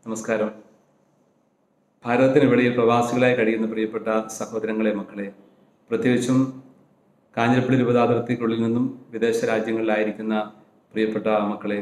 നമസ്കാരം ഭാരതത്തിന് വെളിയിൽ പ്രവാസികളായി കഴിയുന്ന പ്രിയപ്പെട്ട സഹോദരങ്ങളെ മക്കളെ പ്രത്യേകിച്ചും കാഞ്ഞിരപ്പള്ളി രൂപതാതിർത്തിക്കുള്ളിൽ നിന്നും വിദേശ രാജ്യങ്ങളിലായിരിക്കുന്ന പ്രിയപ്പെട്ട മക്കളെ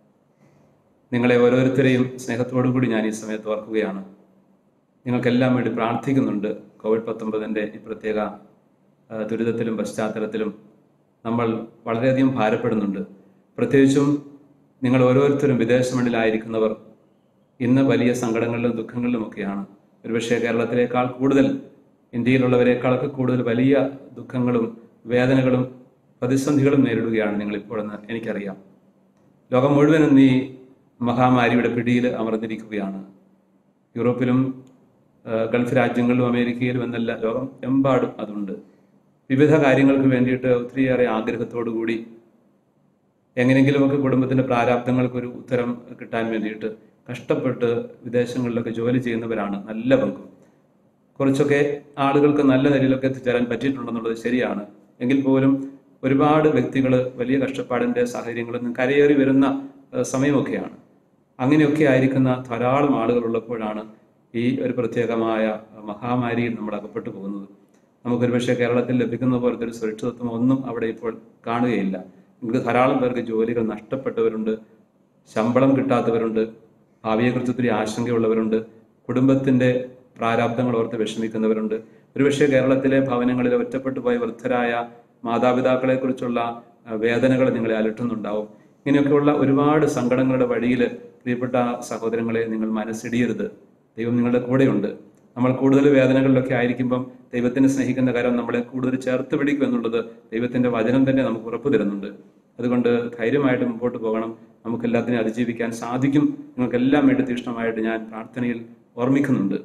നിങ്ങളെ ഓരോരുത്തരെയും സ്നേഹത്തോടു കൂടി ഞാൻ ഈ സമയത്ത് ഓർക്കുകയാണ് നിങ്ങൾക്കെല്ലാം വേണ്ടി പ്രാർത്ഥിക്കുന്നുണ്ട് കോവിഡ് പത്തൊമ്പതിൻ്റെ ഈ പ്രത്യേക ആ, ദുരിതത്തിലും പശ്ചാത്തലത്തിലും നമ്മൾ വളരെയധികം ഭാരപ്പെടുന്നുണ്ട് പ്രത്യേകിച്ചും നിങ്ങൾ ഓരോരുത്തരും വിദേശ മണ്ണിലായിരിക്കുന്നവർ ഇന്ന് വലിയ സങ്കടങ്ങളിലും ദുഃഖങ്ങളിലുമൊക്കെയാണ് ഒരുപക്ഷെ കേരളത്തിലേക്കാൾ കൂടുതൽ ഇന്ത്യയിലുള്ളവരെക്കാളൊക്കെ കൂടുതൽ വലിയ ദുഃഖങ്ങളും വേദനകളും പ്രതിസന്ധികളും നേരിടുകയാണ് നിങ്ങളിപ്പോഴെന്ന് എനിക്കറിയാം ലോകം മുഴുവനും ഈ മഹാമാരിയുടെ പിടിയിൽ അമർന്നിരിക്കുകയാണ് യൂറോപ്പിലും ആ, ഗൾഫ് രാജ്യങ്ങളിലും അമേരിക്കയിലും എന്നല്ല ലോകം എമ്പാടും അതുണ്ട് വിവിധ കാര്യങ്ങൾക്ക് വേണ്ടിയിട്ട് ഒത്തിരിയേറെ ആഗ്രഹത്തോടു കൂടി എങ്ങനെയെങ്കിലുമൊക്കെ കുടുംബത്തിന്റെ പ്രാരാബ്ദങ്ങൾക്ക് ഒരു ഉത്തരം കിട്ടാൻ വേണ്ടിയിട്ട് കഷ്ടപ്പെട്ട് വിദേശങ്ങളിലൊക്കെ ജോലി ചെയ്യുന്നവരാണ് നല്ല പങ്കും കുറച്ചൊക്കെ ആളുകൾക്ക് നല്ല നിലയിലൊക്കെ എത്തിച്ചേരാൻ പറ്റിയിട്ടുണ്ടെന്നുള്ളത് ശരിയാണ് എങ്കിൽ പോലും ഒരുപാട് വ്യക്തികൾ വലിയ കഷ്ടപ്പാടിന്റെ സാഹചര്യങ്ങളിൽ നിന്ന് കരയേറി വരുന്ന ഏഹ്, സമയമൊക്കെയാണ് അങ്ങനെയൊക്കെ ആയിരിക്കുന്ന ധാരാളം ആളുകൾ ഉള്ളപ്പോഴാണ് ഈ ഒരു പ്രത്യേകമായ മഹാമാരിയിൽ നമ്മൾ അകപ്പെട്ടു പോകുന്നത് നമുക്കൊരു പക്ഷേ കേരളത്തിൽ ലഭിക്കുന്ന പോലത്തെ ഒരു സുരക്ഷിതത്വം ഒന്നും അവിടെ ഇപ്പോൾ കാണുകയില്ല നമുക്ക് ധാരാളം പേർക്ക് ജോലികൾ നഷ്ടപ്പെട്ടവരുണ്ട് ശമ്പളം കിട്ടാത്തവരുണ്ട് ഭാവിയെക്കുറിച്ച് ഒത്തിരി ആശങ്കയുള്ളവരുണ്ട് കുടുംബത്തിന്റെ പ്രാരാബ്ദങ്ങൾ ഓർത്ത് വിഷമിക്കുന്നവരുണ്ട് ഒരുപക്ഷെ കേരളത്തിലെ ഭവനങ്ങളിൽ ഒറ്റപ്പെട്ടു പോയ വൃദ്ധരായ മാതാപിതാക്കളെ കുറിച്ചുള്ള വേദനകൾ നിങ്ങളെ അലട്ടുന്നുണ്ടാവും ഇങ്ങനെയൊക്കെയുള്ള ഒരുപാട് സങ്കടങ്ങളുടെ വഴിയിൽ പ്രിയപ്പെട്ട സഹോദരങ്ങളെ നിങ്ങൾ മനസ്സിടിയരുത് ദൈവം നിങ്ങളുടെ കൂടെയുണ്ട് നമ്മൾ കൂടുതൽ വേദനകളിലൊക്കെ ആയിരിക്കുമ്പം ദൈവത്തിനെ സ്നേഹിക്കുന്ന കാര്യം നമ്മളെ കൂടുതൽ ചേർത്ത് പിടിക്കും എന്നുള്ളത് ദൈവത്തിന്റെ വചനം തന്നെ നമുക്ക് ഉറപ്പു തരുന്നുണ്ട് അതുകൊണ്ട് ധൈര്യമായിട്ട് മുമ്പോട്ട് പോകണം നമുക്ക് എല്ലാത്തിനെയും അതിജീവിക്കാൻ സാധിക്കും നിങ്ങൾക്കെല്ലാം വേണ്ടി തീക്ഷ്ണമായിട്ട് ഞാൻ പ്രാർത്ഥനയിൽ ഓർമ്മിക്കുന്നുണ്ട്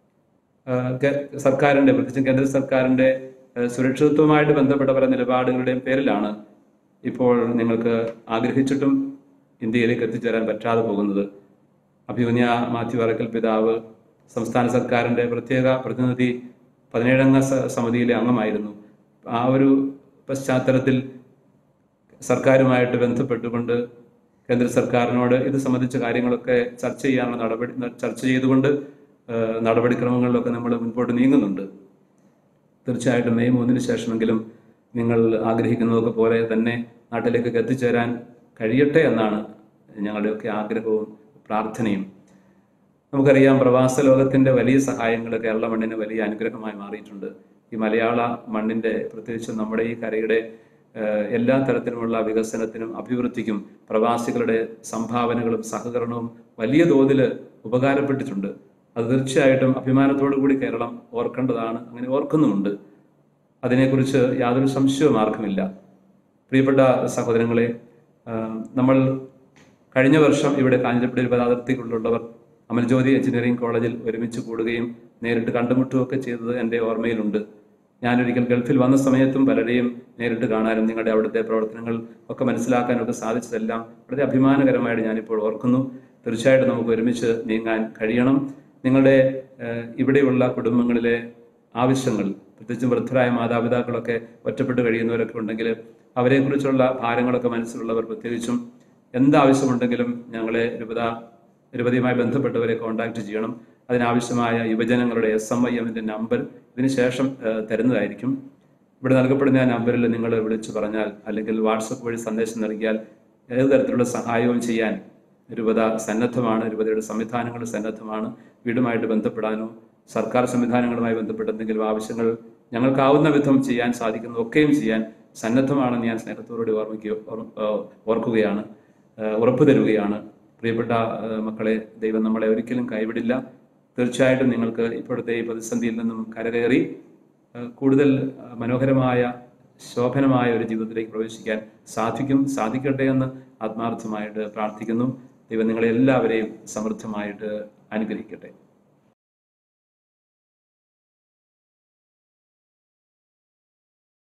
ആഹ് കേ- സർക്കാരിന്റെ പ്രത്യേകിച്ചും കേന്ദ്ര സർക്കാരിന്റെ ആഹ് സുരക്ഷിതത്വവുമായിട്ട് ബന്ധപ്പെട്ട പല നിലപാടുകളുടെയും പേരിലാണ് ഇപ്പോൾ നിങ്ങൾക്ക് ആഗ്രഹിച്ചിട്ടും ഇന്ത്യയിലേക്ക് എത്തിച്ചേരാൻ പറ്റാതെ പോകുന്നത് അഭിമന്യ മാത്യു അറക്കൽ പിതാവ് സംസ്ഥാന സർക്കാരിന്റെ പ്രത്യേക പ്രതിനിധി പതിനേഴംഗ സ- സമിതിയിലെ അംഗമായിരുന്നു ആ ഒരു പശ്ചാത്തലത്തിൽ സർക്കാരുമായിട്ട് ബന്ധപ്പെട്ടുകൊണ്ട് കേന്ദ്ര സർക്കാരിനോട് ഇത് സംബന്ധിച്ച കാര്യങ്ങളൊക്കെ ചർച്ച ചെയ്യാനുള്ള നടപടി ചർച്ച ചെയ്തുകൊണ്ട് ഏഹ്, നടപടിക്രമങ്ങളിലൊക്കെ നമ്മൾ മുൻപോട്ട് നീങ്ങുന്നുണ്ട് തീർച്ചയായിട്ടും മെയ് മൂന്നിന് ശേഷമെങ്കിലും നിങ്ങൾ ആഗ്രഹിക്കുന്നതൊക്കെ പോലെ തന്നെ നാട്ടിലേക്കൊക്കെ എത്തിച്ചേരാൻ കഴിയട്ടെ എന്നാണ് ഞങ്ങളുടെയൊക്കെ ആഗ്രഹവും പ്രാർത്ഥനയും നമുക്കറിയാം പ്രവാസ ലോകത്തിന്റെ വലിയ സഹായങ്ങൾ കേരള മണ്ണിന് വലിയ അനുഗ്രഹമായി മാറിയിട്ടുണ്ട് ഈ മലയാള മണ്ണിന്റെ പ്രത്യേകിച്ച് നമ്മുടെ ഈ കരയുടെ ഏഹ്, എല്ലാ തരത്തിലുമുള്ള വികസനത്തിനും അഭിവൃദ്ധിക്കും പ്രവാസികളുടെ സംഭാവനകളും സഹകരണവും വലിയ തോതിൽ ഉപകാരപ്പെട്ടിട്ടുണ്ട് അത് തീർച്ചയായിട്ടും അഭിമാനത്തോടു കൂടി കേരളം ഓർക്കേണ്ടതാണ് അങ്ങനെ ഓർക്കുന്നുമുണ്ട് അതിനെക്കുറിച്ച് യാതൊരു സംശയവും ആർക്കുമില്ല പ്രിയപ്പെട്ട സഹോദരങ്ങളെ ആ, നമ്മൾ കഴിഞ്ഞ വർഷം ഇവിടെ കാഞ്ഞിരപ്പള്ളി പദാതിർത്തിക്കുള്ളുള്ളവർ അമൽജ്യോതി എഞ്ചിനീയറിംഗ് കോളേജിൽ ഒരുമിച്ച് കൂടുകയും നേരിട്ട് കണ്ടുമുട്ടുകയൊക്കെ ചെയ്തത് എൻ്റെ ഓർമ്മയിലുണ്ട് ഞാനൊരിക്കൽ ഗൾഫിൽ വന്ന സമയത്തും പലരെയും നേരിട്ട് കാണാനും നിങ്ങളുടെ അവിടുത്തെ പ്രവർത്തനങ്ങൾ ഒക്കെ മനസ്സിലാക്കാനും ഒക്കെ സാധിച്ചതെല്ലാം വളരെ അഭിമാനകരമായിട്ട് ഞാനിപ്പോൾ ഓർക്കുന്നു തീർച്ചയായിട്ടും നമുക്ക് ഒരുമിച്ച് നീങ്ങാൻ കഴിയണം നിങ്ങളുടെ ഏഹ്, ഇവിടെയുള്ള കുടുംബങ്ങളിലെ ആവശ്യങ്ങൾ പ്രത്യേകിച്ചും വൃദ്ധരായ മാതാപിതാക്കളൊക്കെ ഒറ്റപ്പെട്ട് കഴിയുന്നവരൊക്കെ ഉണ്ടെങ്കിൽ അവരെക്കുറിച്ചുള്ള ഭാരങ്ങളൊക്കെ മനസ്സിലുള്ളവർ പ്രത്യേകിച്ചും എന്താവശ്യമുണ്ടെങ്കിലും ഞങ്ങളെ രൂപത രൂപതയുമായി ബന്ധപ്പെട്ടവരെ കോൺടാക്ട് ചെയ്യണം അതിനാവശ്യമായ യുവജനങ്ങളുടെ എസ് എം ഐ എമ്മിൻ്റെ നമ്പർ ഇതിന് ശേഷം ഏഹ്, തരുന്നതായിരിക്കും ഇവിടെ നൽകപ്പെടുന്ന ആ നമ്പറിൽ നിങ്ങൾ വിളിച്ചു പറഞ്ഞാൽ അല്ലെങ്കിൽ വാട്സപ്പ് വഴി സന്ദേശം നൽകിയാൽ ഏത് തരത്തിലുള്ള സഹായവും ചെയ്യാൻ രൂപത സന്നദ്ധമാണ് രൂപതയുടെ സംവിധാനങ്ങൾ സന്നദ്ധമാണ് വീടുമായിട്ട് ബന്ധപ്പെടാനോ സർക്കാർ സംവിധാനങ്ങളുമായി ബന്ധപ്പെട്ട എന്തെങ്കിലും ആവശ്യങ്ങൾ ഞങ്ങൾക്കാവുന്ന വിധം ചെയ്യാൻ സാധിക്കുന്ന ഒക്കെയും ചെയ്യാൻ സന്നദ്ധമാണെന്ന് ഞാൻ സ്നേഹത്തോടുകൂടി ഓർമ്മിക്കുക ഓർ- ഏഹ് ഓർക്കുകയാണ് ഏഹ് ഉറപ്പു തരുകയാണ് പ്രിയപ്പെട്ട ഏഹ് മക്കളെ ദൈവം നമ്മളെ ഒരിക്കലും കൈവിടില്ല തീർച്ചയായിട്ടും നിങ്ങൾക്ക് ഇപ്പോഴത്തെ ഈ പ്രതിസന്ധിയിൽ നിന്നും കരകയറി ഏഹ് കൂടുതൽ ഏഹ് മനോഹരമായ ശോഭനമായ ഒരു ജീവിതത്തിലേക്ക് പ്രവേശിക്കാൻ സാധിക്കും സാധിക്കട്ടെ എന്ന് ആത്മാർത്ഥമായിട്ട് പ്രാർത്ഥിക്കുന്നു ദൈവം നിങ്ങളെ എല്ലാവരെയും സമൃദ്ധമായിട്ട് അനുഗ്രഹിക്കട്ടെ